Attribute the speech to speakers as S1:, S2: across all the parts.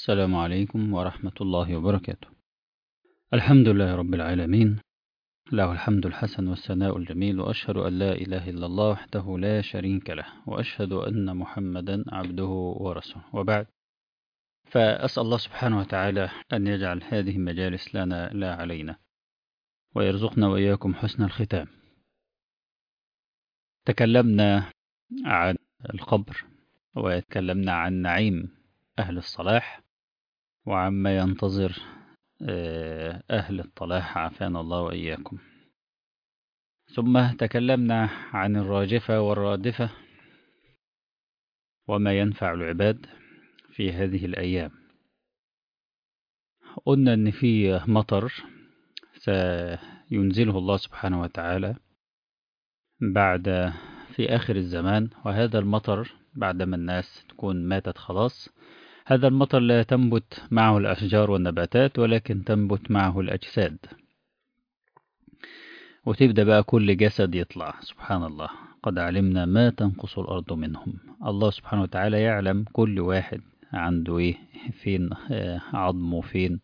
S1: السلام عليكم ورحمة الله وبركاته الحمد لله رب العالمين له الحمد الحسن والثناء الجميل وأشهد أن لا إله إلا الله وحده لا شريك له وأشهد أن محمدا عبده ورسوله وبعد فأسأل الله سبحانه وتعالى أن يجعل هذه المجالس لنا لا علينا ويرزقنا وإياكم حسن الختام تكلمنا عن القبر وتكلمنا عن نعيم أهل الصلاح وعما ينتظر أهل الطلاح عافانا الله وإياكم ثم تكلمنا عن الراجفة والرادفة وما ينفع العباد في هذه الأيام قلنا أن في مطر سينزله الله سبحانه وتعالى بعد في آخر الزمان وهذا المطر بعدما الناس تكون ماتت خلاص هذا المطر لا تنبت معه الأشجار والنباتات ولكن تنبت معه الأجساد وتبدأ بقى كل جسد يطلع سبحان الله قد علمنا ما تنقص الأرض منهم الله سبحانه وتعالى يعلم كل واحد عنده إيه فين عظمه فين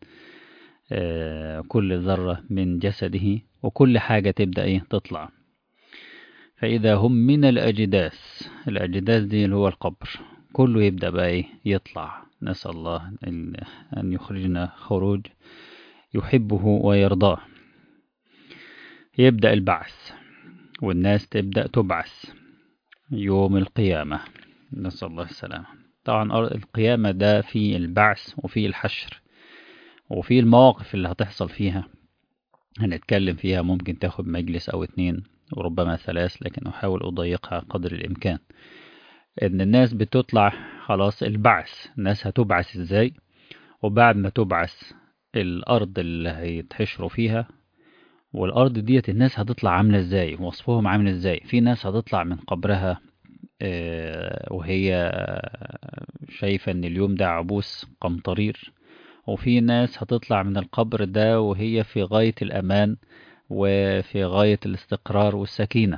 S1: كل ذرة من جسده وكل حاجة تبدأ إيه تطلع فإذا هم من الأجداث الأجداث دي اللي هو القبر كله يبدأ بقى إيه يطلع نسأل الله أن يخرجنا خروج يحبه ويرضاه يبدأ البعث والناس تبدأ تبعث يوم القيامة نسأل الله السلامة طبعا القيامة ده في البعث وفي الحشر وفي المواقف اللي هتحصل فيها هنتكلم فيها ممكن تاخد مجلس أو اتنين وربما ثلاث لكن أحاول أضيقها قدر الإمكان إن الناس بتطلع خلاص البعث الناس هتبعث إزاي وبعد ما تبعث الأرض اللي هيتحشروا فيها والأرض ديت الناس هتطلع عاملة إزاي وصفهم عامل إزاي في ناس هتطلع من قبرها وهي شايفة إن اليوم ده عبوس قمطرير وفي ناس هتطلع من القبر ده وهي في غاية الأمان وفي غاية الاستقرار والسكينة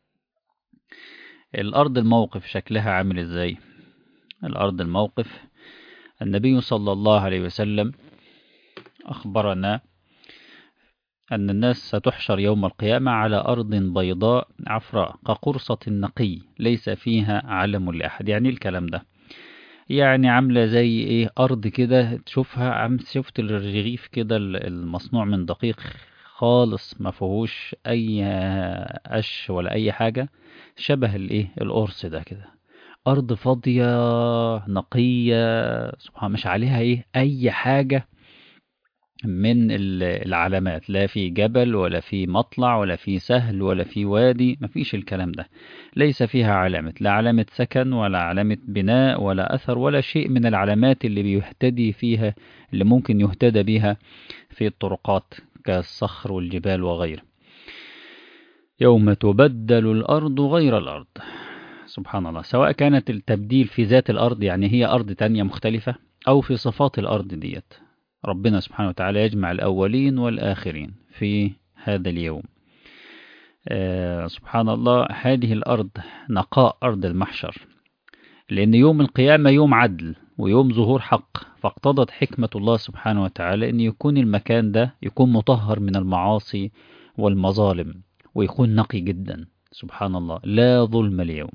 S1: الأرض الموقف شكلها عامل إزاي الأرض الموقف النبي صلى الله عليه وسلم أخبرنا أن الناس ستحشر يوم القيامة على أرض بيضاء عفراء كقرصة نقي ليس فيها علم لأحد يعني الكلام ده يعني عاملة زي إيه أرض كده تشوفها عم شفت الرغيف كده المصنوع من دقيق خالص ما فيهوش أي قش ولا أي حاجة شبه الإيه القرص ده كده أرض فاضية نقية سبحان مش عليها إيه أي حاجة من العلامات لا في جبل ولا في مطلع ولا في سهل ولا في وادي مفيش الكلام ده ليس فيها علامة لا علامة سكن ولا علامة بناء ولا أثر ولا شيء من العلامات اللي بيهتدي فيها اللي ممكن يهتدى بها في الطرقات كالصخر والجبال وغيره يوم تبدل الأرض غير الأرض سبحان الله سواء كانت التبديل في ذات الأرض يعني هي أرض تانية مختلفة أو في صفات الأرض ديت ربنا سبحانه وتعالى يجمع الأولين والآخرين في هذا اليوم آه سبحان الله هذه الأرض نقاء أرض المحشر لأن يوم القيامة يوم عدل ويوم ظهور حق فاقتضت حكمة الله سبحانه وتعالى أن يكون المكان ده يكون مطهر من المعاصي والمظالم ويكون نقي جدا سبحان الله لا ظلم اليوم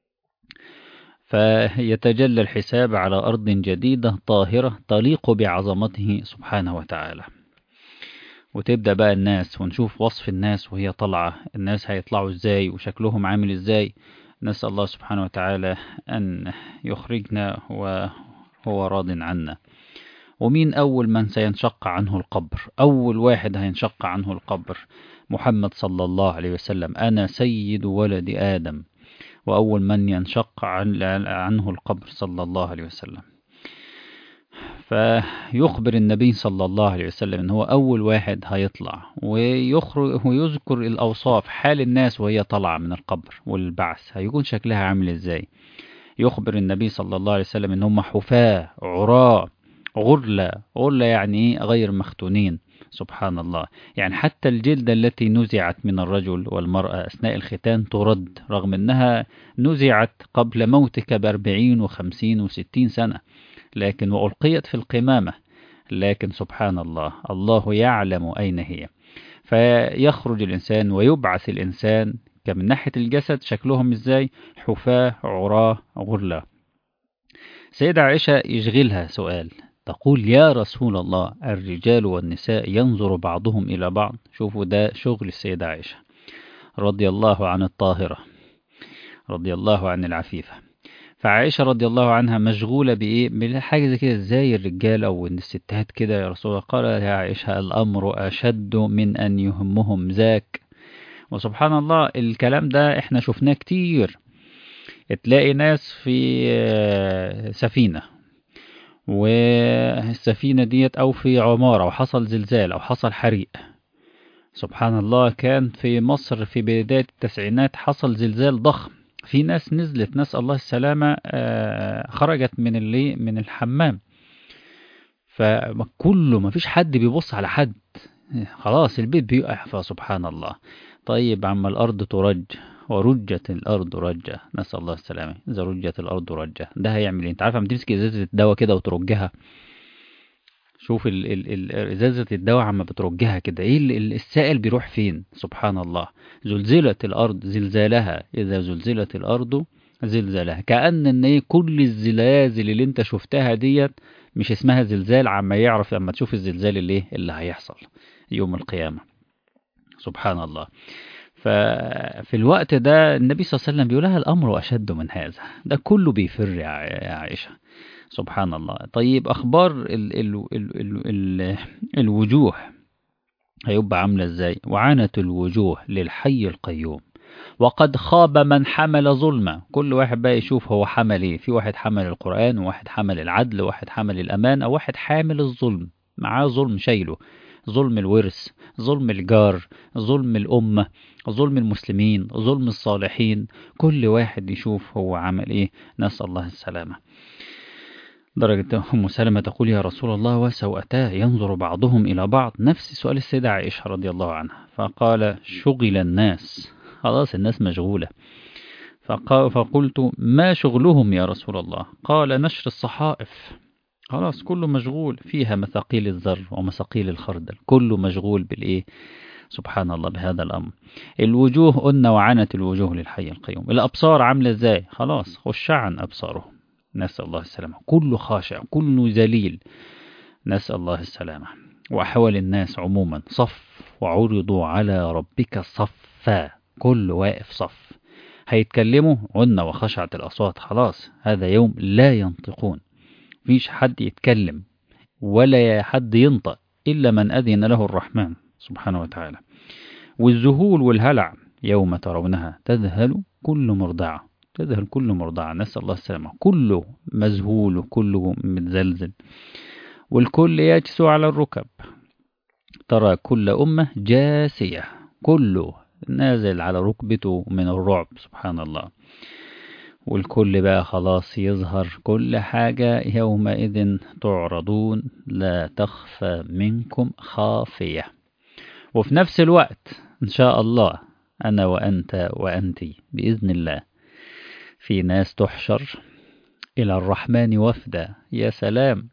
S1: فيتجلى الحساب على أرض جديدة طاهرة تليق بعظمته سبحانه وتعالى وتبدأ بقى الناس ونشوف وصف الناس وهي طالعة الناس هيطلعوا ازاي وشكلهم عامل ازاي نسأل الله سبحانه وتعالى أن يخرجنا وهو راض عنا ومين أول من سينشق عنه القبر أول واحد هينشق عنه القبر محمد صلى الله عليه وسلم أنا سيد ولد آدم وأول من ينشق عن عنه القبر صلى الله عليه وسلم فيخبر النبي صلى الله عليه وسلم ان هو اول واحد هيطلع ويخرج ويذكر الاوصاف حال الناس وهي طالعه من القبر والبعث هيكون شكلها عامل ازاي يخبر النبي صلى الله عليه وسلم ان هم حفاة عراة غرلة غرلة يعني غير مختونين سبحان الله يعني حتى الجلدة التي نزعت من الرجل والمرأة أثناء الختان ترد رغم أنها نزعت قبل موتك بأربعين وخمسين وستين سنة لكن وألقيت في القمامة لكن سبحان الله الله يعلم أين هي فيخرج الإنسان ويبعث الإنسان من ناحية الجسد شكلهم إزاي حفاة عراة غرلا سيدة عائشة يشغلها سؤال تقول يا رسول الله الرجال والنساء ينظر بعضهم إلى بعض شوفوا ده شغل السيدة عائشة رضي الله عن الطاهرة رضي الله عن العفيفة فعائشة رضي الله عنها مشغولة بإيه بحاجة زي كده ازاي الرجال أو الستات كده يا رسول الله قال يا عائشة الأمر أشد من أن يهمهم ذاك وسبحان الله الكلام ده احنا شفناه كتير تلاقي ناس في سفينة والسفينة ديت أو في عمارة وحصل زلزال أو حصل حريق سبحان الله كان في مصر في بداية التسعينات حصل زلزال ضخم في ناس نزلت نسأل الله السلامة خرجت من اللي من الحمام فكله ما فيش حد بيبص على حد خلاص البيت بيقع فسبحان الله طيب عما الأرض ترج ورجت الأرض رجة نسأل الله السلامة إذا رجت الأرض رجة ده هيعمل إيه؟ أنت عارف لما تمسك إزازة الدواء كده وترجها شوف ال ال ال إزازة الدواء عما بترجها كده إيه السائل بيروح فين سبحان الله زلزلت الأرض زلزالها إذا زلزلت الأرض زلزالها كأن إن إيه كل الزلازل اللي أنت شفتها ديت مش اسمها زلزال عما يعرف لما تشوف الزلزال اللي اللي هيحصل يوم القيامة سبحان الله ففي الوقت ده النبي صلى الله عليه وسلم بيقول لها الأمر أشد من هذا ده كله بيفر يا عائشة سبحان الله طيب أخبار ال ال ال ال ال الوجوه هيبقى عاملة ازاي وعانت الوجوه للحي القيوم وقد خاب من حمل ظلما كل واحد بقى يشوف هو حمل ايه في واحد حمل القرآن وواحد حمل العدل وواحد حمل الأمان أو واحد حامل الظلم معاه ظلم شايله ظلم الورث ظلم الجار ظلم الأمة ظلم المسلمين ظلم الصالحين كل واحد يشوف هو عمل ايه نسأل الله السلامة درجة أم سلمة تقول يا رسول الله وسوأتاه ينظر بعضهم إلى بعض نفس سؤال السيدة عائشة رضي الله عنها فقال شغل الناس خلاص الناس مشغولة فقلت ما شغلهم يا رسول الله قال نشر الصحائف خلاص كله مشغول فيها مثاقيل الذر ومثاقيل الخردل كله مشغول بالإيه سبحان الله بهذا الأمر الوجوه قلنا وعنت الوجوه للحي القيوم الأبصار عاملة ازاي خلاص خشعا أبصارهم نسأل الله السلامة كله خاشع كله ذليل نسأل الله السلامة وأحوال الناس عموما صف وعرضوا على ربك صفا كل واقف صف هيتكلموا قلنا وخشعت الأصوات خلاص هذا يوم لا ينطقون فيش حد يتكلم ولا حد ينطق إلا من أذن له الرحمن سبحانه وتعالى والذهول والهلع يوم ترونها تذهل كل مرضعة تذهل كل مرضعة نسأل الله السلامة كله مذهول وكله متزلزل والكل يجسو على الركب ترى كل أمة جاسية كله نازل على ركبته من الرعب سبحان الله والكل بقى خلاص يظهر كل حاجة يومئذ تعرضون لا تخفى منكم خافية وفي نفس الوقت إن شاء الله أنا وأنت وأنتي بإذن الله في ناس تحشر إلى الرحمن وفدا يا سلام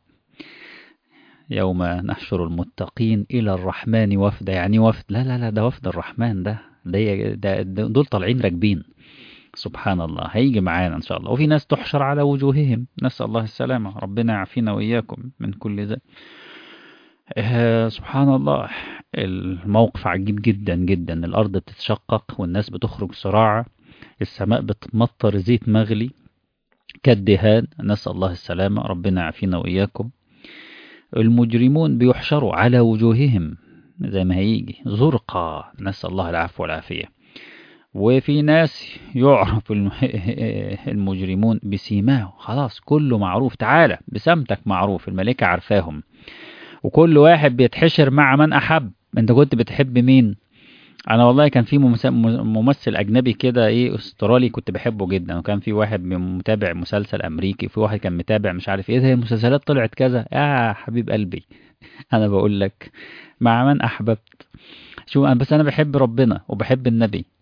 S1: يوم نحشر المتقين إلى الرحمن وفدا يعني وفد لا لا لا ده وفد الرحمن ده ده, ده دول طالعين راكبين سبحان الله هيجي معانا إن شاء الله وفي ناس تحشر على وجوههم نسأل الله السلامة ربنا يعافينا وإياكم من كل ذا آه سبحان الله الموقف عجيب جدا جدا الأرض بتتشقق والناس بتخرج صراع السماء بتمطر زيت مغلي كالدهان نسأل الله السلامة ربنا يعافينا وإياكم المجرمون بيحشروا على وجوههم زي ما هيجي زرقا نسأل الله العفو والعافية وفي ناس يعرف المجرمون بسيماه خلاص كله معروف تعالى بسمتك معروف الملائكة عارفاهم وكل واحد بيتحشر مع من أحب انت كنت بتحب مين انا والله كان في ممثل اجنبي كده ايه استرالي كنت بحبه جدا وكان في واحد متابع مسلسل امريكي وفي واحد كان متابع مش عارف ايه ده المسلسلات طلعت كذا يا حبيب قلبي انا بقول لك مع من احببت شو انا بس انا بحب ربنا وبحب النبي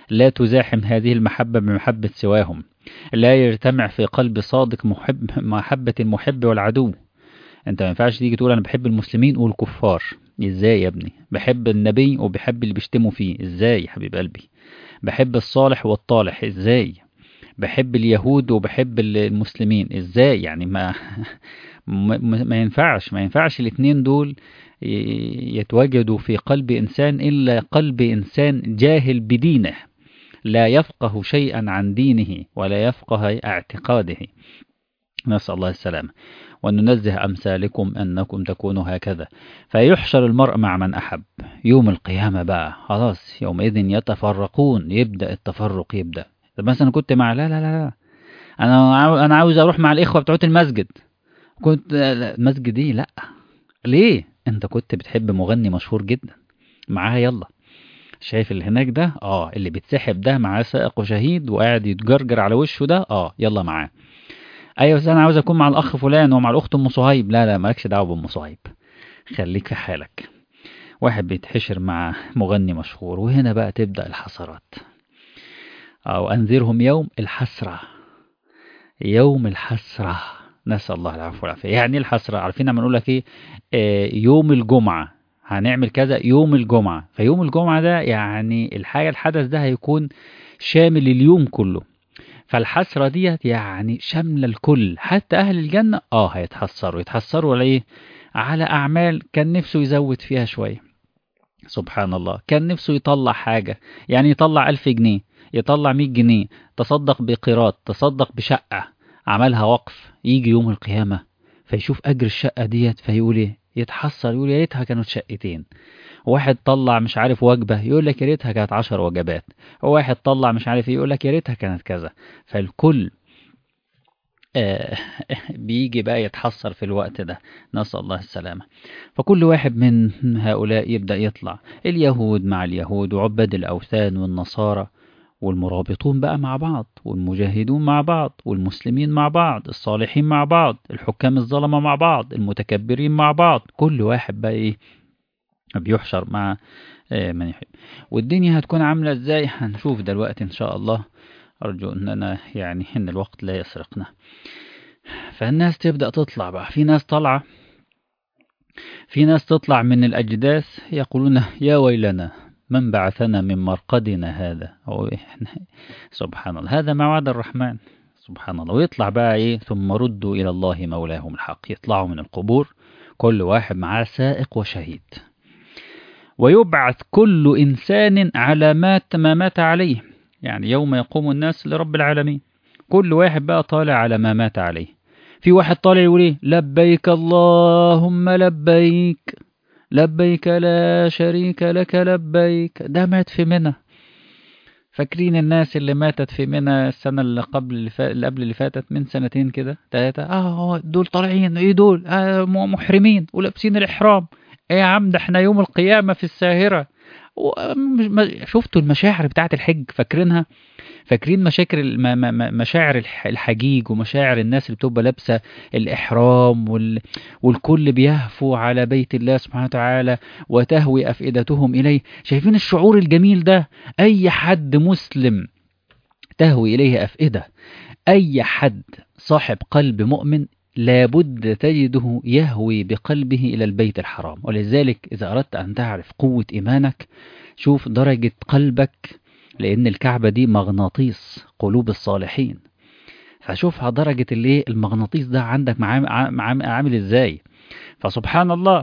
S1: لا تزاحم هذه المحبة بمحبة سواهم لا يجتمع في قلب صادق محب محبة المحب والعدو انت ما ينفعش تيجي تقول انا بحب المسلمين والكفار ازاي يا ابني بحب النبي وبحب اللي بيشتموا فيه ازاي يا حبيب قلبي بحب الصالح والطالح ازاي بحب اليهود وبحب المسلمين ازاي يعني ما ما ما ينفعش ما ينفعش الاثنين دول ي- يتواجدوا في قلب إنسان إلا قلب إنسان جاهل بدينه لا يفقه شيئا عن دينه ولا يفقه اعتقاده نسأل الله السلامة وأن ننزه أمثالكم أنكم تكونوا هكذا فيحشر المرء مع من أحب يوم القيامة بقى خلاص يومئذ يتفرقون يبدأ التفرق يبدأ طب مثلا كنت مع لا لا لا لا أنا عاو- أنا عاوز أروح مع الإخوة بتوع المسجد كنت لا، المسجد دي لا ليه أنت كنت بتحب مغني مشهور جدا معاه يلا شايف اللي هناك ده اه اللي بيتسحب ده معاه سائق وشهيد وقاعد يتجرجر على وشه ده اه يلا معاه ايوه بس انا عاوز اكون مع الاخ فلان ومع الاخت ام صهيب لا لا مالكش دعوه بام صهيب خليك في حالك واحد بيتحشر مع مغني مشهور وهنا بقى تبدا الحسرات او انذرهم يوم الحسره يوم الحسره نسال الله العفو والعافيه يعني إيه الحسره عارفين لما نقول لك ايه آه يوم الجمعه هنعمل كذا يوم الجمعه فيوم الجمعه ده يعني الحاجه الحدث ده هيكون شامل اليوم كله فالحسرة ديت يعني شاملة الكل حتى أهل الجنة آه هيتحسروا يتحسروا على إيه؟ على أعمال كان نفسه يزود فيها شوية سبحان الله كان نفسه يطلع حاجة يعني يطلع ألف جنيه يطلع مية جنيه تصدق بقيراط تصدق بشقة عملها وقف يجي يوم القيامة فيشوف أجر الشقة ديت فيقول إيه يتحسر يقول يا ريتها كانت شقتين واحد طلع مش عارف وجبة يقول لك يا ريتها كانت عشر وجبات واحد طلع مش عارف ايه يقول لك يا ريتها كانت كذا فالكل آه بيجي بقى يتحسر في الوقت ده نسأل الله السلامة فكل واحد من هؤلاء يبدأ يطلع اليهود مع اليهود وعباد الأوثان والنصارى والمرابطون بقى مع بعض والمجاهدون مع بعض والمسلمين مع بعض الصالحين مع بعض الحكام الظلمة مع بعض المتكبرين مع بعض كل واحد بقى ايه بيحشر مع آه، من يحب والدنيا هتكون عاملة ازاي هنشوف دلوقتي ان شاء الله ارجو اننا يعني ان الوقت لا يسرقنا فالناس تبدأ تطلع بقى في ناس طالعة في ناس تطلع من الأجداث يقولون يا ويلنا من بعثنا من مرقدنا هذا هو إحنا- سبحان الله هذا ما وعد الرحمن سبحان الله ويطلع بقى ايه ثم ردوا إلى الله مولاهم الحق يطلعوا من القبور كل واحد معاه سائق وشهيد ويبعث كل إنسان على ما ما مات عليه يعني يوم يقوم الناس لرب العالمين كل واحد بقى طالع على ما مات عليه في واحد طالع يقول ايه لبيك اللهم لبيك لبيك لا شريك لك لبيك ده مات في منى فاكرين الناس اللي ماتت في منى السنة اللي قبل اللي, فا... اللي قبل اللي فاتت من سنتين كده ثلاثة اه دول طالعين ايه دول آه م- محرمين ولابسين الإحرام ايه يا عم ده احنا يوم القيامة في الساهرة و- م- م- شفتوا المشاعر بتاعت الحج فاكرينها فاكرين مشاكل الم- م- م- مشاعر الح- الحجيج ومشاعر الناس اللي بتبقى لابسه الاحرام وال... والكل بيهفو على بيت الله سبحانه وتعالى وتهوي افئدتهم اليه شايفين الشعور الجميل ده اي حد مسلم تهوي اليه افئده اي حد صاحب قلب مؤمن لابد تجده يهوي بقلبه الى البيت الحرام ولذلك اذا اردت ان تعرف قوه ايمانك شوف درجه قلبك لأن الكعبة دي مغناطيس قلوب الصالحين فشوفها درجة الايه المغناطيس ده عندك معام- عام- عامل ازاي فسبحان الله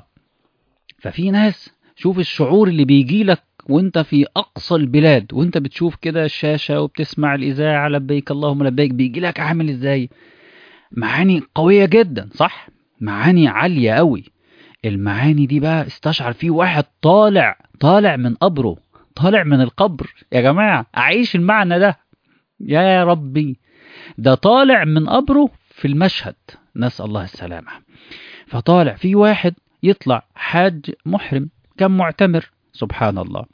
S1: ففي ناس شوف الشعور اللي بيجي لك وانت في اقصى البلاد وانت بتشوف كده الشاشة وبتسمع الاذاعة لبيك اللهم لبيك بيجي لك عامل ازاي معاني قوية جدا صح معاني عالية قوي المعاني دي بقى استشعر فيه واحد طالع طالع من قبره طالع من القبر يا جماعة أعيش المعنى ده يا ربي ده طالع من قبره في المشهد نسأل الله السلامة فطالع في واحد يطلع حاج محرم كان معتمر سبحان الله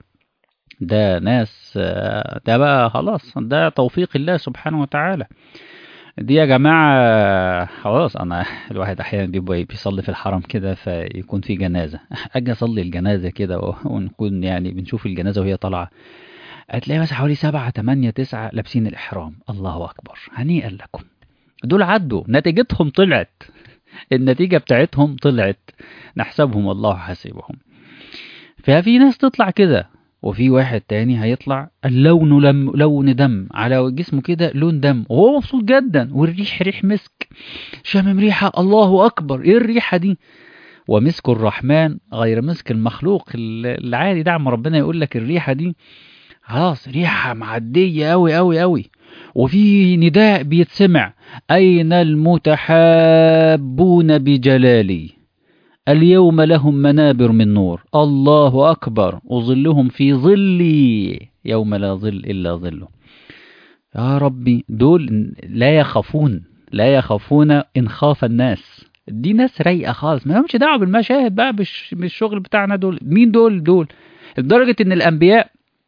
S1: ده ناس آه، ده بقى خلاص ده توفيق الله سبحانه وتعالى دي يا جماعة خلاص أنا الواحد أحيانا بيبقى بيصلي في الحرم كده فيكون في جنازة أجي أصلي الجنازة كده ونكون يعني بنشوف الجنازة وهي طالعة هتلاقي مثلا حوالي سبعة تمانية تسعة لابسين الإحرام الله أكبر هنيئا لكم دول عدوا نتيجتهم طلعت النتيجة بتاعتهم طلعت نحسبهم الله حسيبهم ففي ناس تطلع كده وفي واحد تاني هيطلع اللون لم لون دم على جسمه كده لون دم وهو مبسوط جدا والريح ريح مسك شامم ريحة الله أكبر إيه الريحة دي ومسك الرحمن غير مسك المخلوق العادي ده عم ربنا يقول لك الريحة دي خلاص ريحة معدية أوي أوي أوي وفي نداء بيتسمع أين المتحابون بجلالي اليوم لهم منابر من نور الله أكبر أظلهم في ظلي يوم لا ظل إلا ظله يا ربي دول لا يخافون لا يخافون إن خاف الناس دي ناس رايقة خالص ما لهمش دعوة بالمشاهد بقى مش بالشغل بتاعنا دول مين دول دول لدرجة إن الأنبياء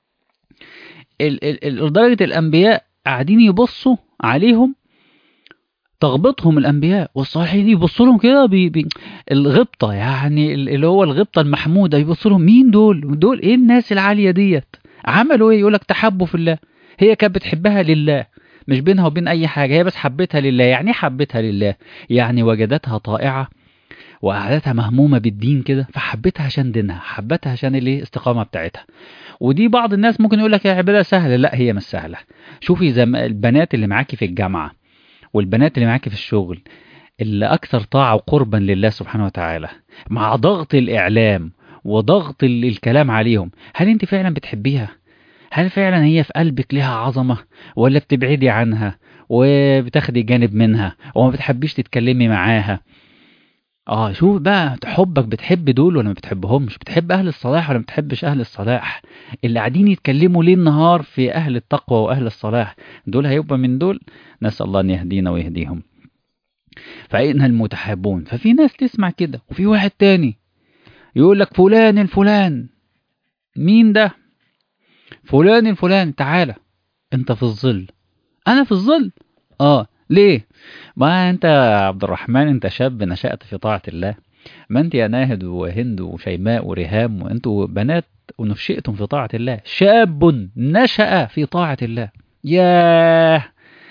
S1: لدرجة الأنبياء قاعدين يبصوا عليهم تغبطهم الانبياء والصالحين يبصوا لهم كده بي بي الغبطه يعني اللي هو الغبطه المحموده يبصوا لهم مين دول دول ايه الناس العاليه ديت عملوا ايه يقول لك تحبوا في الله هي كانت بتحبها لله مش بينها وبين اي حاجه هي بس حبتها لله يعني ايه حبتها لله يعني وجدتها طائعه وقعدتها مهمومه بالدين كده فحبتها عشان دينها حبتها عشان الايه الاستقامه بتاعتها ودي بعض الناس ممكن يقول لك يا عباده سهله لا هي مش سهله شوفي زي البنات اللي معاكي في الجامعه والبنات اللي معاكي في الشغل اللي أكثر طاعة وقربا لله سبحانه وتعالى مع ضغط الإعلام وضغط الكلام عليهم هل أنت فعلا بتحبيها؟ هل فعلا هي في قلبك لها عظمة ولا بتبعدي عنها وبتاخدي جانب منها وما بتحبيش تتكلمي معاها اه شوف بقى حبك بتحب دول ولا ما بتحبهمش بتحب اهل الصلاح ولا ما بتحبش اهل الصلاح اللي قاعدين يتكلموا ليل نهار في اهل التقوى واهل الصلاح دول هيبقى من دول نسال الله ان يهدينا ويهديهم فاين المتحابون ففي ناس تسمع كده وفي واحد تاني يقول لك فلان الفلان مين ده فلان الفلان تعالى انت في الظل انا في الظل اه ليه ما انت يا عبد الرحمن انت شاب نشأت في طاعة الله ما انت يا ناهد وهند وشيماء وريهام وانتوا بنات ونشئتم في طاعة الله شاب نشأ في طاعة الله ياه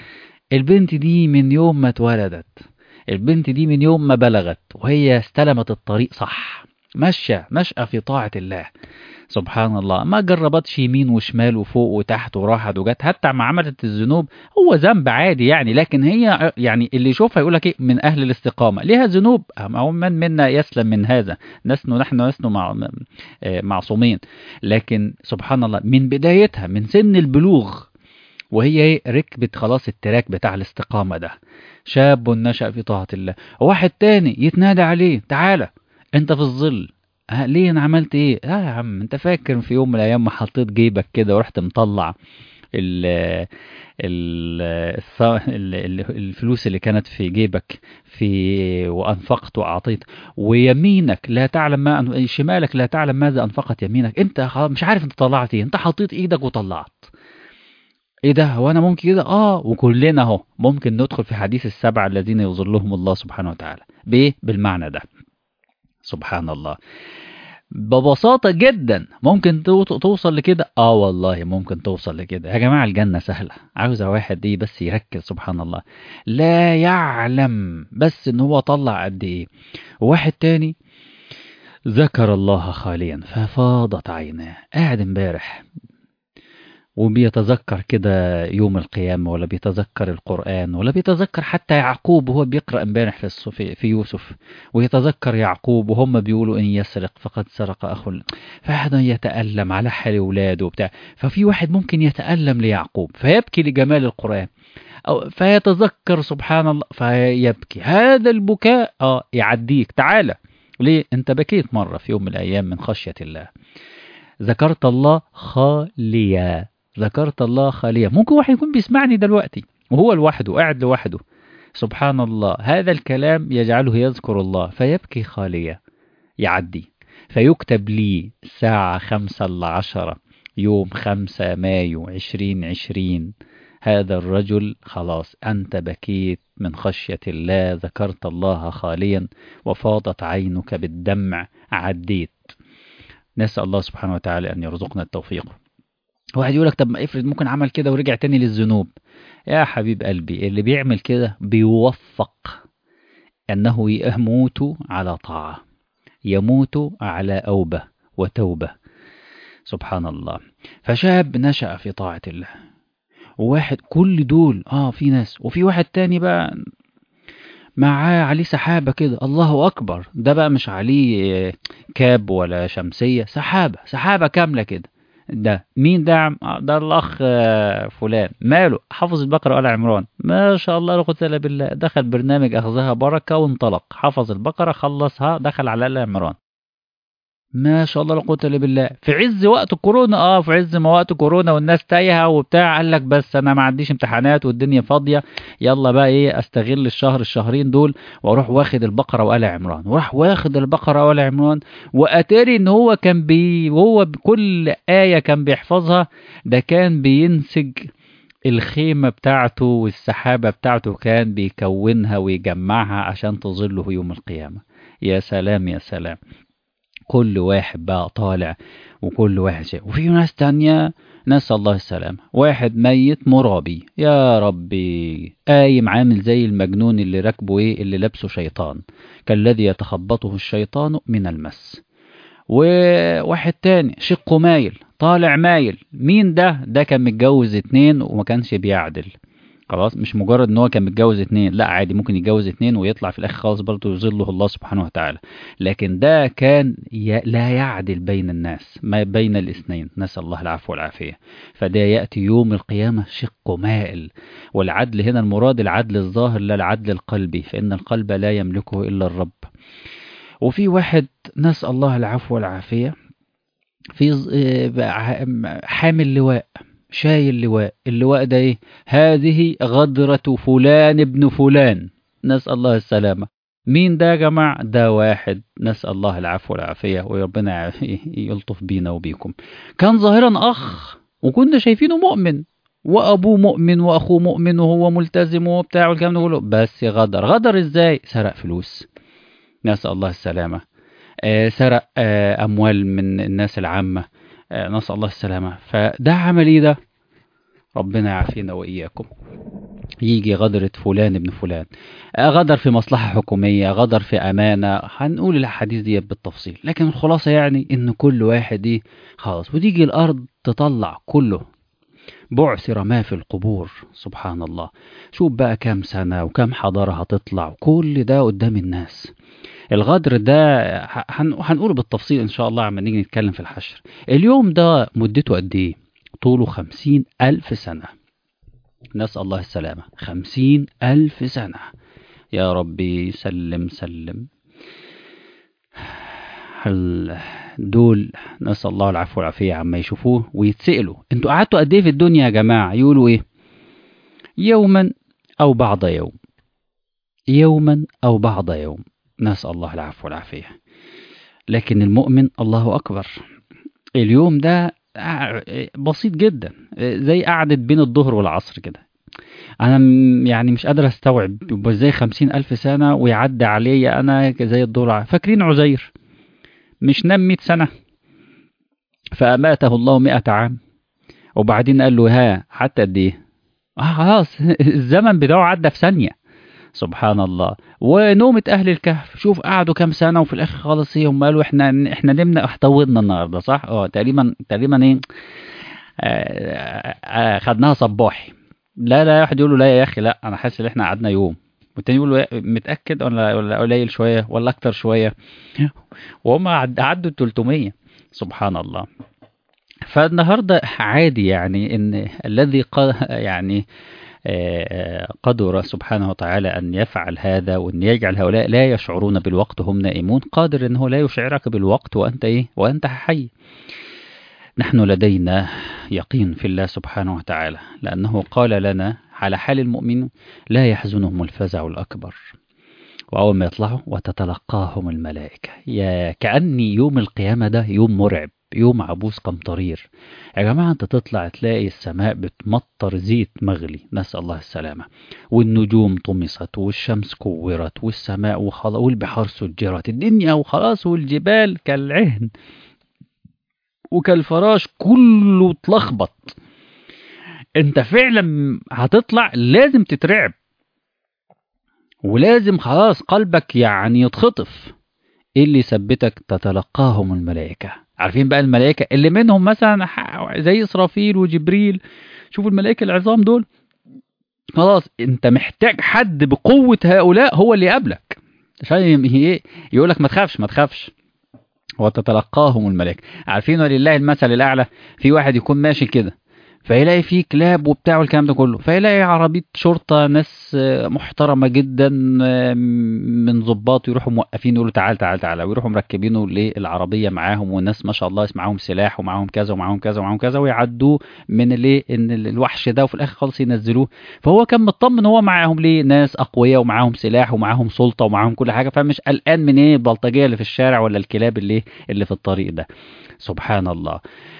S1: البنت دي من يوم ما اتولدت البنت دي من يوم ما بلغت وهي استلمت الطريق صح ماشية نشأة في طاعة الله سبحان الله ما جربتش يمين وشمال وفوق وتحت وراحت وجت حتى ما عملت الذنوب هو ذنب عادي يعني لكن هي يعني اللي يشوفها يقول لك ايه من اهل الاستقامه ليها ذنوب او من منا يسلم من هذا نسن نحن نسن مع معصومين لكن سبحان الله من بدايتها من سن البلوغ وهي ركبت خلاص التراك بتاع الاستقامه ده شاب نشأ في طاعه الله واحد تاني يتنادى عليه تعالى انت في الظل ها ليه انا عملت ايه لا يا عم انت فاكر في يوم من الايام ما حطيت جيبك كده ورحت مطلع ال ال الفلوس اللي كانت في جيبك في وانفقت واعطيت ويمينك لا تعلم ما شمالك لا تعلم ماذا انفقت يمينك انت مش عارف انت طلعت ايه انت حطيت ايدك وطلعت ايه ده هو انا ممكن كده اه وكلنا اهو ممكن ندخل في حديث السبعه الذين يظلهم الله سبحانه وتعالى بايه بالمعنى ده سبحان الله ببساطة جدا ممكن توصل لكده اه والله ممكن توصل لكده يا جماعة الجنة سهلة عاوزة واحد دي بس يركز سبحان الله لا يعلم بس ان هو طلع قد ايه واحد تاني ذكر الله خاليا ففاضت عيناه قاعد امبارح وبيتذكر كده يوم القيامة ولا بيتذكر القرآن ولا بيتذكر حتى يعقوب وهو بيقرأ امبارح في, في يوسف ويتذكر يعقوب وهم بيقولوا إن يسرق فقد سرق أخ فهذا يتألم على حال أولاده وبتاع ففي واحد ممكن يتألم ليعقوب فيبكي لجمال القرآن أو فيتذكر سبحان الله فيبكي هذا البكاء اه يعديك تعالى ليه انت بكيت مرة في يوم من الأيام من خشية الله ذكرت الله خاليا ذكرت الله خاليا ممكن واحد يكون بيسمعني دلوقتي وهو لوحده قاعد لوحده سبحان الله هذا الكلام يجعله يذكر الله فيبكي خاليا يعدي فيكتب لي ساعة خمسة لعشرة يوم خمسة مايو عشرين عشرين هذا الرجل خلاص أنت بكيت من خشية الله ذكرت الله خاليا وفاضت عينك بالدمع عديت نسأل الله سبحانه وتعالى أن يرزقنا التوفيق واحد يقول لك طب ما افرض ممكن عمل كده ورجع تاني للذنوب يا حبيب قلبي اللي بيعمل كده بيوفق أنه يموت على طاعة يموت على أوبة وتوبة سبحان الله فشاب نشأ في طاعة الله وواحد كل دول اه في ناس وفي واحد تاني بقى معاه عليه سحابة كده الله أكبر ده بقى مش عليه كاب ولا شمسية سحابة سحابة كاملة كده ده مين ده عم- آه، ده الأخ آه، فلان ماله حفظ البقرة وآل عمران ما شاء الله لا قوة إلا بالله دخل برنامج أخذها بركة وانطلق حفظ البقرة خلصها دخل على آل عمران ما شاء الله لا قوة إلا بالله في عز وقت كورونا اه في عز ما وقت كورونا والناس تايهة وبتاع قال لك بس انا ما عنديش امتحانات والدنيا فاضية يلا بقى ايه استغل الشهر الشهرين دول واروح واخد البقرة وآل عمران وراح واخد البقرة وآل عمران واتاري ان هو كان بي وهو بكل آية كان بيحفظها ده كان بينسج الخيمة بتاعته والسحابة بتاعته كان بيكونها ويجمعها عشان تظله يوم القيامة يا سلام يا سلام كل واحد بقى طالع وكل واحد شيء وفي ناس تانية نسأل الله السلامة واحد ميت مرابي يا ربي قايم عامل زي المجنون اللي راكبه ايه اللي لابسه شيطان كالذي يتخبطه الشيطان من المس وواحد تاني شقه مايل طالع مايل مين ده ده كان متجوز اتنين وما كانش بيعدل خلاص مش مجرد ان هو كان متجوز اتنين لا عادي ممكن يتجوز اتنين ويطلع في الاخر خالص برضه يظله الله سبحانه وتعالى لكن ده كان ي... لا يعدل بين الناس ما بين الاثنين نسأل الله العفو والعافية فده يأتي يوم القيامة شق مائل والعدل هنا المراد العدل الظاهر لا العدل القلبي فإن القلب لا يملكه إلا الرب وفي واحد نسأل الله العفو والعافية في ز- آه، بقى حامل لواء شايل لواء اللواء ده ايه هذه غدرة فلان ابن فلان نسأل الله السلامة مين ده يا جماعة ده واحد نسأل الله العفو والعافية وربنا يلطف بينا وبيكم كان ظاهرا أخ وكنا شايفينه مؤمن وأبوه مؤمن وأخوه مؤمن وهو ملتزم وبتاع والكلام ده كله بس غدر غدر إزاي سرق فلوس نسأل الله السلامة آه، سرق آه، أموال من الناس العامة آه، نسأل الله السلامة فده عمل إيه ده ربنا يعافينا وإياكم يجي غدرة فلان ابن فلان آه، غدر في مصلحة حكومية غدر في أمانة هنقول الأحاديث دي بالتفصيل لكن الخلاصة يعني إن كل واحد إيه خلاص وتيجي الأرض تطلع كله بعثر ما في القبور سبحان الله شوف بقى كام سنة وكام حضارة هتطلع كل ده قدام الناس الغدر ده ه- هن- هنقوله بالتفصيل إن شاء الله عما نيجي نتكلم في الحشر اليوم ده مدته قد إيه طوله خمسين ألف سنة نسأل الله السلامة خمسين ألف سنة يا ربي سلم سلم هل دول نسأل الله العفو والعافية عما يشوفوه ويتسألوا انتوا قعدتوا قد ايه في الدنيا يا جماعة يقولوا ايه يوما أو بعض يوم يوما أو بعض يوم نسأل الله العفو والعافية لكن المؤمن الله أكبر اليوم ده ع- بسيط جدا زي قعدة بين الظهر والعصر كده أنا م- يعني مش قادر أستوعب يبقى زي خمسين ألف سنة ويعدي عليا أنا زي الظهر فاكرين عزير مش نام مئة سنة فأماته الله مئة عام وبعدين قال له ها حتى قد إيه آه خلاص الزمن بتاعه عدى في ثانية سبحان الله ونومة أهل الكهف شوف قعدوا كام سنة وفي الآخر خالص إيه هم قالوا إحنا إحنا نمنا احتوضنا النهاردة صح؟ أه تقريبا تقريبا إيه آه، آه، خدناها صباحي لا لا واحد يقول له لا يا أخي لا أنا حاسس إن إحنا قعدنا يوم والتاني يقول له إيه، متأكد ولا ولا قليل شوية ولا أكتر شوية وهم عد- عدوا 300 سبحان الله فالنهارده عادي يعني ان الذي ق- يعني آه، قدر سبحانه وتعالى أن يفعل هذا وأن يجعل هؤلاء لا يشعرون بالوقت هم نائمون قادر أنه لا يشعرك بالوقت وأنت إيه وأنت حي نحن لدينا يقين في الله سبحانه وتعالى لأنه قال لنا على حال المؤمن لا يحزنهم الفزع الأكبر وأول ما يطلعوا وتتلقاهم الملائكة يا كأني يوم القيامة ده يوم مرعب يوم عبوس قمطرير يا جماعة انت تطلع تلاقي السماء بتمطر زيت مغلي نسأل الله السلامة والنجوم طمست والشمس كورت والسماء وخلاص والبحار سجرت الدنيا وخلاص والجبال كالعهن وكالفراش كله اتلخبط انت فعلا هتطلع لازم تترعب ولازم خلاص قلبك يعني يتخطف ايه اللي يثبتك تتلقاهم الملائكة عارفين بقى الملائكة اللي منهم مثلا زي إسرافيل وجبريل شوفوا الملائكة العظام دول خلاص انت محتاج حد بقوة هؤلاء هو اللي يقابلك عشان يقول لك ما تخافش ما تخافش وتتلقاهم الملائكة عارفين ولله المثل الأعلى في واحد يكون ماشي كده فيلاقي فيه كلاب وبتاع والكلام ده كله فيلاقي عربية شرطة ناس محترمة جدا من ضباط يروحوا موقفين يقولوا تعال تعال تعال ويروحوا مركبينه للعربية معاهم والناس ما شاء الله معاهم سلاح ومعاهم كذا ومعاهم كذا ومعاهم كذا ويعدوه من الايه ان الوحش ده وفي الاخر خالص ينزلوه فهو كان مطمن هو معاهم ليه ناس اقوياء ومعاهم سلاح ومعاهم سلطة ومعاهم كل حاجة فمش قلقان من ايه البلطجية اللي في الشارع ولا الكلاب اللي اللي في الطريق ده سبحان الله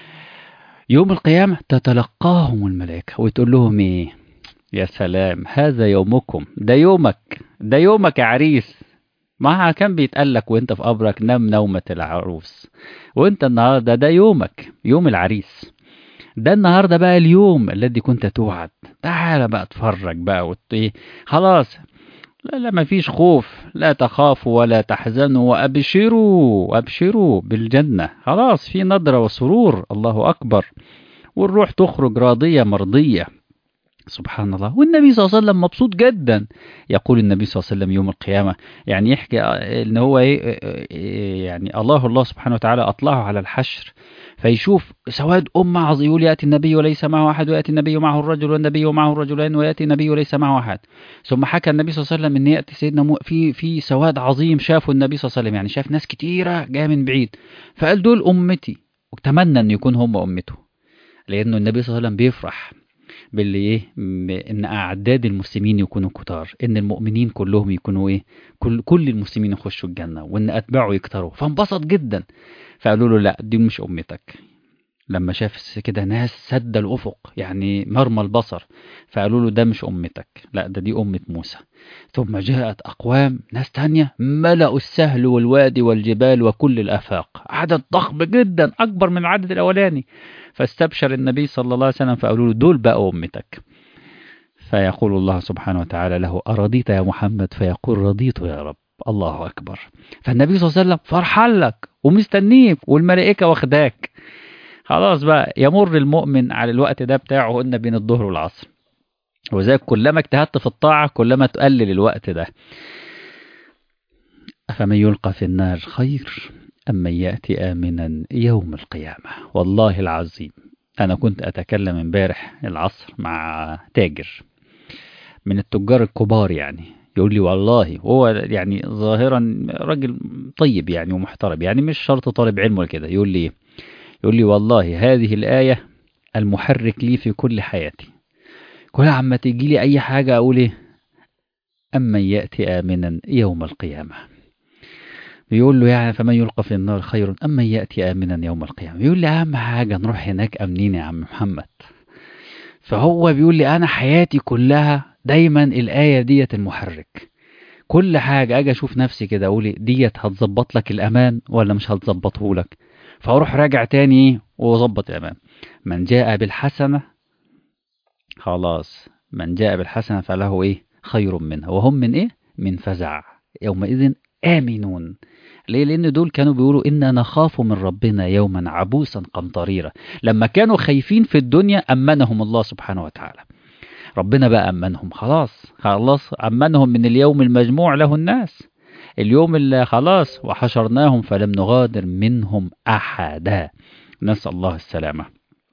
S1: يوم القيامة تتلقاهم الملائكة وتقول لهم ايه يا سلام هذا يومكم ده يومك ده يومك يا عريس ما كان بيتقال لك وانت في قبرك نام نومة العروس وانت النهاردة ده يومك يوم العريس ده النهاردة بقى اليوم الذي كنت توعد تعال بقى اتفرج بقى وت... خلاص لا لا ما فيش خوف لا تخافوا ولا تحزنوا وأبشروا أبشروا بالجنة خلاص في نظرة وسرور الله أكبر والروح تخرج راضية مرضية سبحان الله والنبي صلى الله عليه وسلم مبسوط جدا يقول النبي صلى الله عليه وسلم يوم القيامة يعني يحكي ان هو ايه يعني الله الله سبحانه وتعالى اطلعه على الحشر فيشوف سواد أمة عظيم يقول يأتي النبي وليس معه أحد ويأتي النبي معه الرجل والنبي ومعه الرجلان ويأتي النبي وليس معه أحد ثم حكى النبي صلى الله عليه وسلم أن يأتي سيدنا مو في في سواد عظيم شافه النبي صلى الله عليه وسلم يعني شاف ناس كتيرة جاية من بعيد فقال دول أمتي وتمنى أن يكون هم أمته لأنه النبي صلى الله عليه وسلم بيفرح باللي ايه ان اعداد المسلمين يكونوا كتار ان المؤمنين كلهم يكونوا ايه كل كل المسلمين يخشوا الجنه وان اتباعه يكتروا فانبسط جدا فقالوا له لا دي مش امتك لما شاف كده ناس سد الافق يعني مرمى البصر فقالوا له ده مش امتك لا ده دي امه موسى ثم جاءت اقوام ناس تانية ملأوا السهل والوادي والجبال وكل الافاق عدد ضخم جدا اكبر من العدد الاولاني فاستبشر النبي صلى الله عليه وسلم فقالوا له دول بقى امتك فيقول الله سبحانه وتعالى له أرضيت يا محمد فيقول رضيت يا رب الله أكبر فالنبي صلى الله عليه وسلم فرحان لك ومستنيك والملائكة واخداك خلاص بقى يمر المؤمن على الوقت ده بتاعه قلنا بين الظهر والعصر وذلك كلما اجتهدت في الطاعة كلما تقلل الوقت ده أفمن يلقى في النار خير أم من يأتي آمنا يوم القيامة والله العظيم أنا كنت أتكلم امبارح العصر مع تاجر من التجار الكبار يعني يقول لي والله هو يعني ظاهرا راجل طيب يعني ومحترم يعني مش شرط طالب علم ولا كده يقول لي يقول لي والله هذه الآية المحرك لي في كل حياتي كل عما تيجي لي أي حاجة أقول إيه أمن يأتي آمنا يوم القيامة بيقول له يعني فمن يلقى في النار خير أما يأتي آمنا يوم القيامة بيقول لي أهم حاجة نروح هناك أمنين يا عم محمد فهو بيقول لي أنا حياتي كلها دايما الآية ديت المحرك كل حاجة أجي أشوف نفسي كده أقول ديت هتظبط لك الأمان ولا مش هتظبطه لك فأروح راجع تاني وأظبط الأمان من جاء بالحسنة خلاص من جاء بالحسنة فله إيه خير منها وهم من إيه من فزع يومئذ آمنون ليه لأن دول كانوا بيقولوا إنا نخاف من ربنا يوما عبوسا قمطريرا لما كانوا خايفين في الدنيا أمنهم الله سبحانه وتعالى ربنا بقى أمنهم خلاص خلاص أمنهم من اليوم المجموع له الناس اليوم اللي خلاص وحشرناهم فلم نغادر منهم أحدا نسأل الله السلامة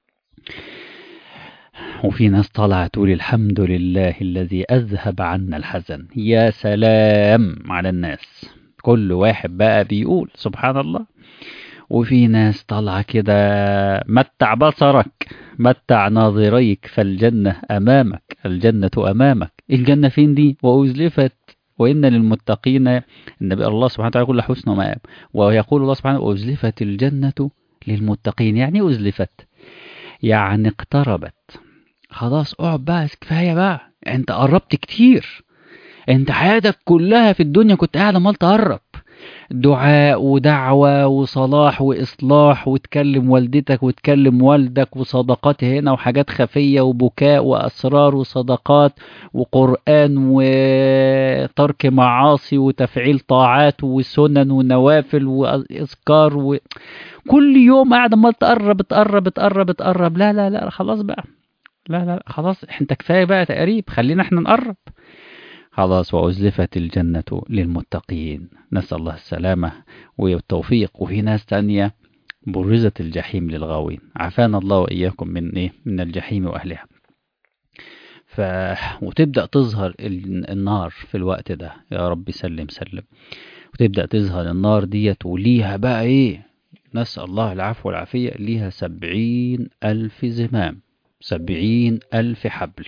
S1: وفي ناس طالعة تقول الحمد لله الذي أذهب عنا الحزن يا سلام على الناس كل واحد بقى بيقول سبحان الله وفي ناس طالعة كده متع بصرك متع ناظريك فالجنة أمامك الجنة أمامك الجنة فين دي وأزلفت وإن للمتقين النبي الله سبحانه وتعالى يقول حسن مآب ويقول الله سبحانه أزلفت الجنة للمتقين يعني أزلفت يعني اقتربت خلاص اقعد بقى كفاية بقى انت قربت كتير انت حياتك كلها في الدنيا كنت قاعد عمال تقرب دعاء ودعوة وصلاح وإصلاح وتكلم والدتك وتكلم والدك وصدقات هنا وحاجات خفية وبكاء وأسرار وصدقات وقرآن وترك معاصي وتفعيل طاعات وسنن ونوافل وإذكار و... كل يوم قاعد عمال تقرب تقرب تقرب تقرب لا لا لا خلاص بقى لا لا خلاص انت كفايه بقى تقريب خلينا احنا نقرب خلاص وأزلفت الجنة للمتقين نسأل الله السلامة والتوفيق وفي ناس تانية برزت الجحيم للغاوين عافانا الله وإياكم من إيه من الجحيم وأهلها ف... وتبدأ تظهر النار في الوقت ده يا رب سلم سلم وتبدأ تظهر النار ديت وليها بقى إيه نسأل الله العفو والعافية ليها سبعين ألف زمام سبعين ألف حبل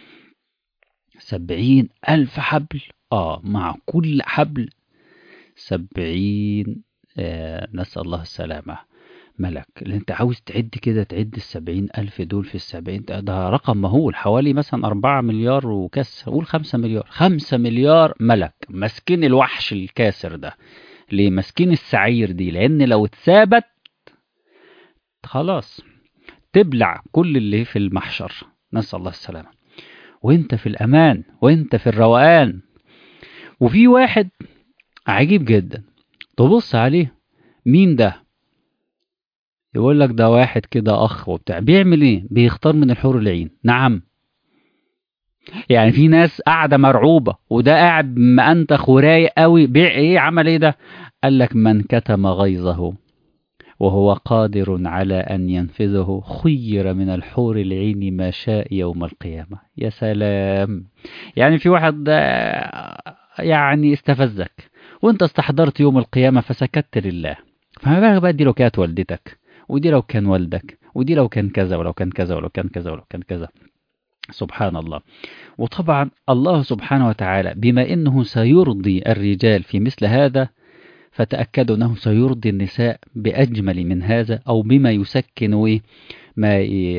S1: سبعين ألف حبل آه مع كل حبل سبعين آه نسأل الله السلامة ملك اللي انت عاوز تعد كده تعد السبعين ألف دول في السبعين ده رقم مهول حوالي مثلا أربعة مليار وكسر قول خمسة مليار خمسة مليار ملك مسكين الوحش الكاسر ده ليه مسكين السعير دي لأن لو اتثابت خلاص تبلع كل اللي في المحشر نسأل الله السلامة وانت في الأمان وانت في الروقان وفي واحد عجيب جدا تبص عليه مين ده يقول لك ده واحد كده أخ وبتاع بيعمل ايه بيختار من الحور العين نعم يعني في ناس قاعدة مرعوبة وده قاعد مأنتخ ورايق قوي بيع ايه عمل ايه ده قال لك من كتم غيظه وهو قادر على أن ينفذه خير من الحور العين ما شاء يوم القيامة يا سلام يعني في واحد يعني استفزك وانت استحضرت يوم القيامة فسكت لله فما بالك بقى دي لو كانت والدتك ودي لو كان والدك ودي لو كان كذا ولو كان كذا ولو كان كذا ولو كان كذا سبحان الله وطبعا الله سبحانه وتعالى بما انه سيرضي الرجال في مثل هذا فتأكدوا أنه سيرضي النساء بأجمل من هذا أو بما يسكن ما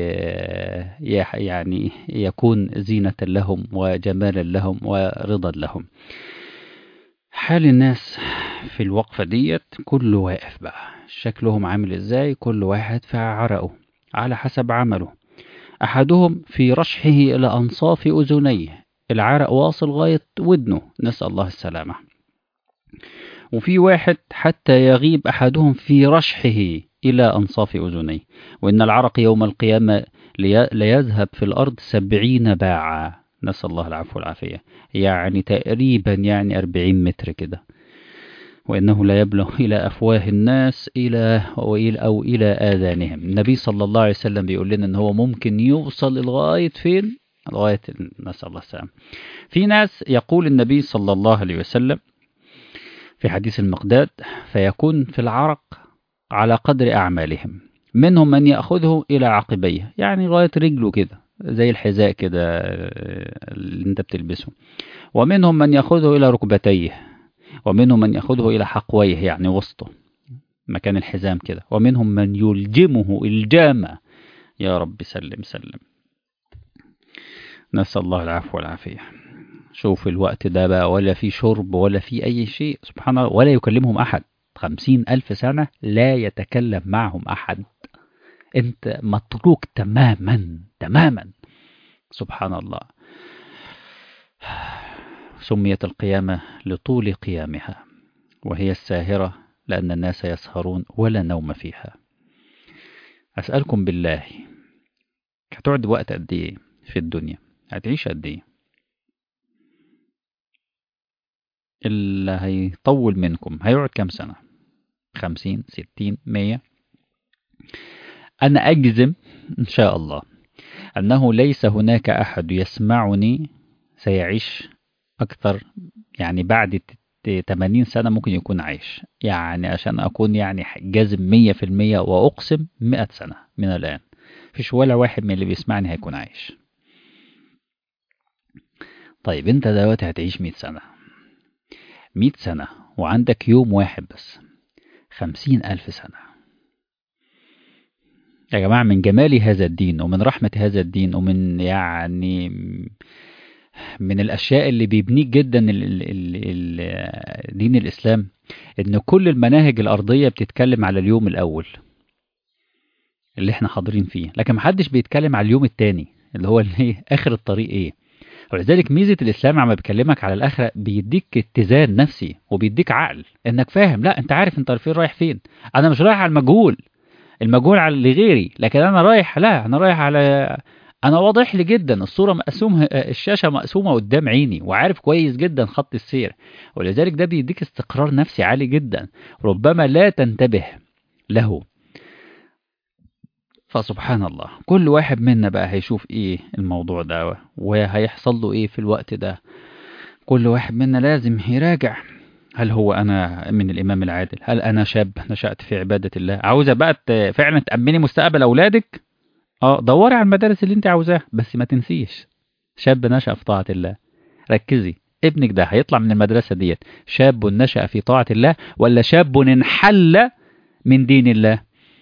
S1: يعني يكون زينة لهم وجمالا لهم ورضا لهم حال الناس في الوقفة ديت كل واقف بقى شكلهم عامل ازاي كل واحد في عرقه على حسب عمله أحدهم في رشحه إلى أنصاف أذنيه العرق واصل غاية ودنه نسأل الله السلامة وفي واحد حتى يغيب أحدهم في رشحه إلى أنصاف أذنيه وإن العرق يوم القيامة ليذهب في الأرض سبعين باعا نسأل الله العفو والعافية يعني تقريبا يعني أربعين متر كده وإنه لا يبلغ إلى أفواه الناس إلى أو إلى, أو إلى آذانهم النبي صلى الله عليه وسلم بيقول لنا إن هو ممكن يوصل لغاية فين لغاية نسأل الله السلام في ناس يقول النبي صلى الله عليه وسلم في حديث المقداد فيكون في العرق على قدر أعمالهم منهم من يأخذه إلى عقبيه يعني لغاية رجله كده زي الحذاء كده اللي انت بتلبسه ومنهم من يأخذه إلى ركبتيه ومنهم من يأخذه إلى حقويه يعني وسطه مكان الحزام كده ومنهم من يلجمه الجامة يا رب سلم سلم نسأل الله العفو والعافية شوف الوقت ده بقى ولا في شرب ولا في أي شيء سبحان الله ولا يكلمهم أحد خمسين ألف سنة لا يتكلم معهم أحد أنت متروك تماما تماما سبحان الله سميت القيامة لطول قيامها وهي الساهرة لأن الناس يسهرون ولا نوم فيها أسألكم بالله هتقعد وقت قد إيه في الدنيا هتعيش قد إيه اللي هيطول منكم هيقعد كام سنة خمسين ستين مية أنا أجزم إن شاء الله أنه ليس هناك أحد يسمعني سيعيش أكثر يعني بعد 80 سنة ممكن يكون عايش يعني عشان أكون يعني جازم 100% وأقسم 100 سنة من الآن فيش ولا واحد من اللي بيسمعني هيكون عايش طيب انت دلوقتي هتعيش 100 سنة 100 سنة وعندك يوم واحد بس خمسين ألف سنة يا جماعة من جمال هذا الدين ومن رحمة هذا الدين ومن يعني من الأشياء اللي بيبنيك جدا ال ال ال ال دين الإسلام إن كل المناهج الأرضية بتتكلم على اليوم الأول اللي احنا حاضرين فيه لكن محدش بيتكلم على اليوم التاني اللي هو اللي آخر الطريق إيه ولذلك ميزة الإسلام عم بيكلمك على الآخرة بيديك اتزان نفسي وبيديك عقل إنك فاهم لا أنت عارف أنت فين رايح فين أنا مش رايح على المجهول المجهول على اللي غيري لكن أنا رايح لا أنا رايح على أنا واضح لي جدا الصورة مقسومة الشاشة مقسومة قدام عيني وعارف كويس جدا خط السير ولذلك ده بيديك استقرار نفسي عالي جدا ربما لا تنتبه له فسبحان الله كل واحد منا بقى هيشوف ايه الموضوع ده وهيحصل له ايه في الوقت ده كل واحد منا لازم يراجع هل هو انا من الامام العادل هل انا شاب نشأت في عبادة الله عاوزة بقى فعلا تأمني مستقبل اولادك اه دوري على المدارس اللي انت عاوزاها بس ما تنسيش شاب نشأ في طاعة الله ركزي ابنك ده هيطلع من المدرسة ديت شاب نشأ في طاعة الله ولا شاب انحل من دين الله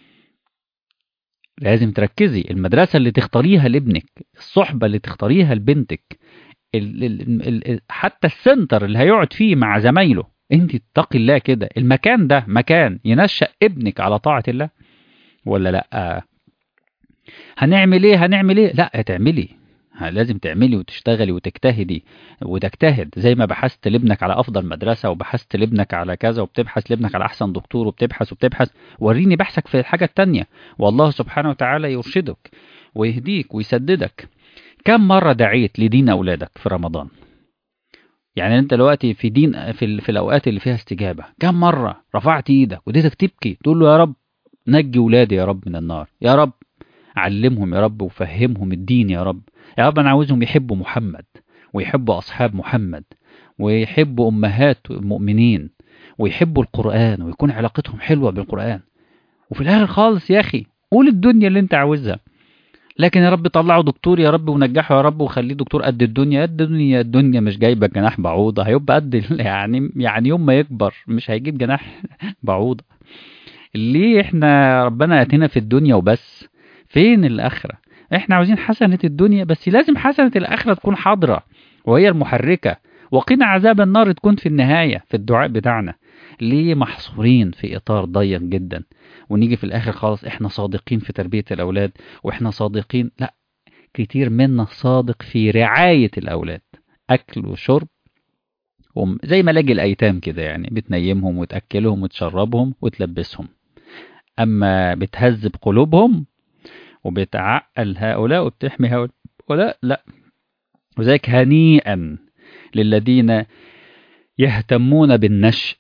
S1: لازم تركزي المدرسة اللي تختاريها لابنك الصحبة اللي تختاريها لبنتك ال ال ال حتى السنتر اللي هيقعد فيه مع زمايله انت اتقي الله كده المكان ده مكان ينشأ ابنك على طاعة الله ولا لا هنعمل ايه هنعمل ايه لا تعملي لازم تعملي وتشتغلي وتجتهدي وتجتهد زي ما بحثت لابنك على افضل مدرسه وبحثت لابنك على كذا وبتبحث لابنك على احسن دكتور وبتبحث وبتبحث وريني بحثك في الحاجه التانية والله سبحانه وتعالى يرشدك ويهديك ويسددك كم مره دعيت لدين اولادك في رمضان يعني انت دلوقتي في دين في, في الاوقات اللي فيها استجابه كم مره رفعت ايدك وديتك تبكي تقول له يا رب نجي ولادي يا رب من النار يا رب علمهم يا رب وفهمهم الدين يا رب يا رب أنا عاوزهم يحبوا محمد ويحبوا أصحاب محمد ويحبوا أمهات المؤمنين ويحبوا القرآن ويكون علاقتهم حلوة بالقرآن وفي الآخر خالص يا أخي قول الدنيا اللي أنت عاوزها لكن يا رب طلعه دكتور يا رب ونجحه يا رب وخليه دكتور قد الدنيا قد الدنيا الدنيا مش جايبه جناح بعوضه هيبقى قد يعني يعني يوم ما يكبر مش هيجيب جناح بعوضه ليه احنا ربنا ياتينا في الدنيا وبس فين الاخره احنا عاوزين حسنة الدنيا بس لازم حسنة الآخرة تكون حاضرة وهي المحركة وقنا عذاب النار تكون في النهاية في الدعاء بتاعنا ليه محصورين في إطار ضيق جدا ونيجي في الآخر خالص احنا صادقين في تربية الأولاد واحنا صادقين لا كتير منا صادق في رعاية الأولاد أكل وشرب زي ما لاجي الأيتام كده يعني بتنيمهم وتأكلهم وتشربهم وتلبسهم أما بتهذب قلوبهم وبتعقل هؤلاء وبتحمي هؤلاء لا وذلك هنيئا للذين يهتمون بالنشء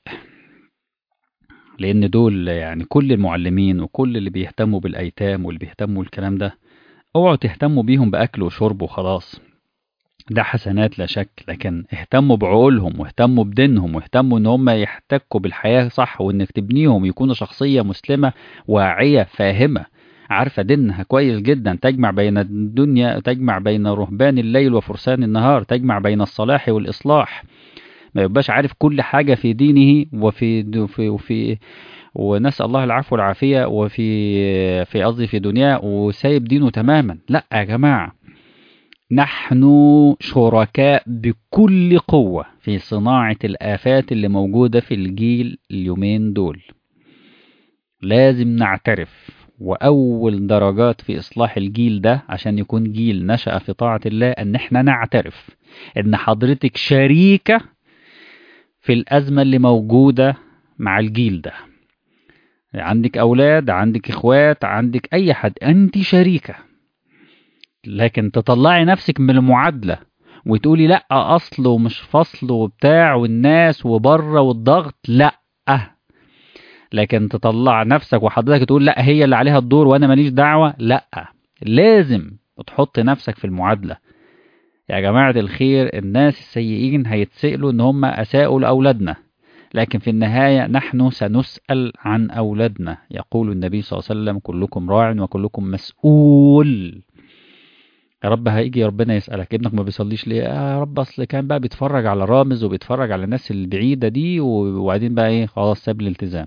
S1: لأن دول يعني كل المعلمين وكل اللي بيهتموا بالأيتام واللي بيهتموا بالكلام ده اوعوا تهتموا بيهم بأكل وشرب وخلاص ده حسنات لا شك لكن اهتموا بعقولهم واهتموا بدينهم واهتموا ان هم يحتكوا بالحياة صح وانك تبنيهم يكونوا شخصية مسلمة واعية فاهمة عارفة دينها كويس جدا تجمع بين الدنيا تجمع بين رهبان الليل وفرسان النهار تجمع بين الصلاح والإصلاح ما يبقاش عارف كل حاجة في دينه وفي وفي, وفي ونسأل الله العفو والعافية وفي في قصدي في دنياه وسايب دينه تماما لا يا جماعة نحن شركاء بكل قوة في صناعة الآفات اللي موجودة في الجيل اليومين دول لازم نعترف وأول درجات في إصلاح الجيل ده عشان يكون جيل نشأ في طاعة الله أن احنا نعترف أن حضرتك شريكة في الأزمة اللي موجودة مع الجيل ده عندك أولاد عندك إخوات عندك أي حد أنت شريكة لكن تطلعي نفسك من المعادلة وتقولي لأ أصل ومش فصل وبتاع والناس وبره والضغط لأ لكن تطلع نفسك وحضرتك تقول لا هي اللي عليها الدور وانا ماليش دعوة لا لازم تحط نفسك في المعادلة يا جماعة الخير الناس السيئين هيتسألوا ان هم اساءوا لأولادنا لكن في النهاية نحن سنسأل عن أولادنا يقول النبي صلى الله عليه وسلم كلكم راع وكلكم مسؤول يا رب هيجي ربنا يسألك ابنك ما بيصليش ليه يا رب اصل كان بقى بيتفرج على رامز وبيتفرج على الناس البعيدة دي وبعدين بقى ايه خلاص ساب الالتزام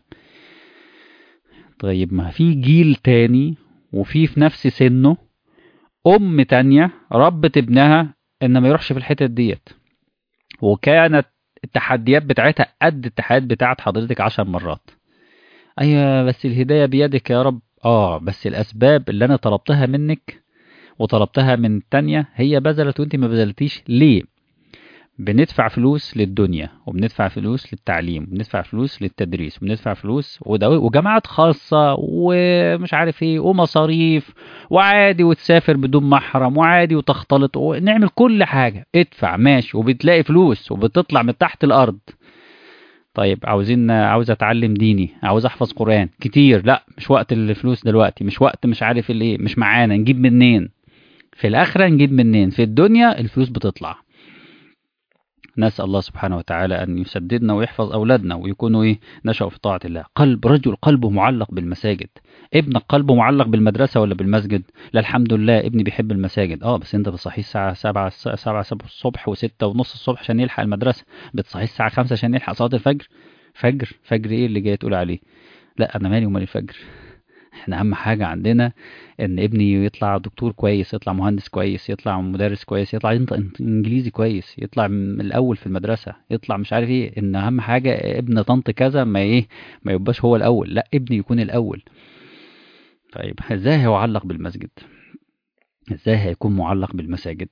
S1: طيب ما في جيل تاني وفي في نفس سنه أم تانية ربت ابنها ان ما يروحش في الحتت ديت وكانت التحديات بتاعتها قد التحديات بتاعت حضرتك عشر مرات ايوه بس الهدايه بيدك يا رب اه بس الاسباب اللي انا طلبتها منك وطلبتها من التانية هي بذلت وانت ما بذلتيش ليه بندفع فلوس للدنيا وبندفع فلوس للتعليم وبندفع فلوس للتدريس وبندفع فلوس ودو... وجامعات خاصة ومش عارف ايه ومصاريف وعادي وتسافر بدون محرم وعادي وتختلط ونعمل كل حاجة ادفع ماشي وبتلاقي فلوس وبتطلع من تحت الأرض طيب عاوزين عاوز اتعلم ديني عاوز احفظ قرآن كتير لا مش وقت الفلوس دلوقتي مش وقت مش عارف الايه مش معانا نجيب منين في الآخرة نجيب منين في الدنيا الفلوس بتطلع نسأل الله سبحانه وتعالى أن يسددنا ويحفظ أولادنا ويكونوا إيه نشأوا في طاعة الله قلب رجل قلبه معلق بالمساجد ابنك قلبه معلق بالمدرسة ولا بالمسجد لا الحمد لله ابني بيحب المساجد اه بس انت بتصحيه الساعة سبعة سبعة الصبح وستة ونص الصبح عشان يلحق المدرسة بتصحيه الساعة خمسة عشان يلحق صلاة الفجر فجر فجر ايه اللي جاي تقول عليه لا انا مالي ومال الفجر احنا اهم حاجة عندنا ان ابني يطلع دكتور كويس يطلع مهندس كويس يطلع مدرس كويس يطلع ينطق انجليزي كويس يطلع من الاول في المدرسة يطلع مش عارف ايه ان اهم حاجة ابن طنط كذا ما ايه ما يبقاش هو الاول لا ابني يكون الاول طيب ازاي هو معلق بالمسجد ازاي هيكون معلق بالمساجد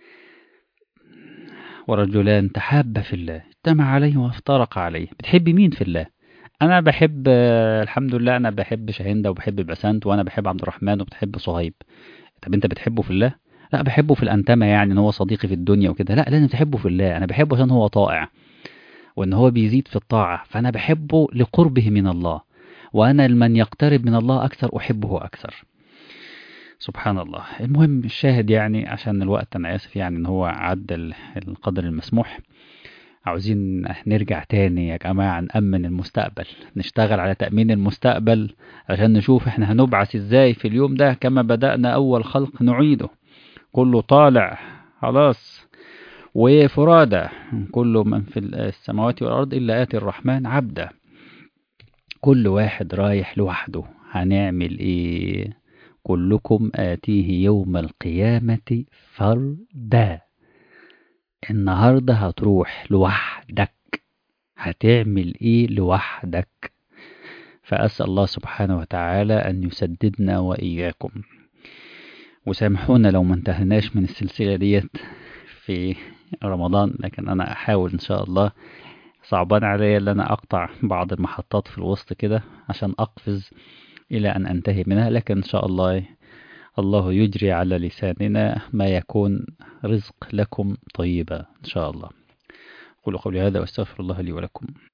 S1: ورجلان تحابا في الله اجتمع عليه وافترق عليه بتحبي مين في الله انا بحب الحمد لله انا بحب شاهندة وبحب بسنت وانا بحب عبد الرحمن وبتحب صهيب طب انت بتحبه في الله لا بحبه في الانتمة يعني ان هو صديقي في الدنيا وكده لا لازم تحبه في الله انا بحبه عشان هو طائع وان هو بيزيد في الطاعة فانا بحبه لقربه من الله وانا لمن يقترب من الله اكثر احبه اكثر سبحان الله المهم الشاهد يعني عشان الوقت انا اسف يعني ان هو عدى القدر المسموح عاوزين نرجع تاني يا جماعة نأمن المستقبل نشتغل على تأمين المستقبل عشان نشوف احنا هنبعث ازاي في اليوم ده كما بدأنا أول خلق نعيده كله طالع خلاص وفرادى كل من في السماوات والأرض إلا آتي الرحمن عبدا كل واحد رايح لوحده هنعمل ايه كلكم آتيه يوم القيامة فردا النهاردة هتروح لوحدك هتعمل ايه لوحدك فأسأل الله سبحانه وتعالى أن يسددنا وإياكم وسامحونا لو ما انتهناش من السلسلة ديت في رمضان لكن أنا أحاول إن شاء الله صعبان عليا ان انا اقطع بعض المحطات في الوسط كده عشان اقفز الى ان انتهي منها لكن ان شاء الله الله يجري على لساننا ما يكون رزق لكم طيبا ان شاء الله قولوا قولي هذا واستغفر الله لي ولكم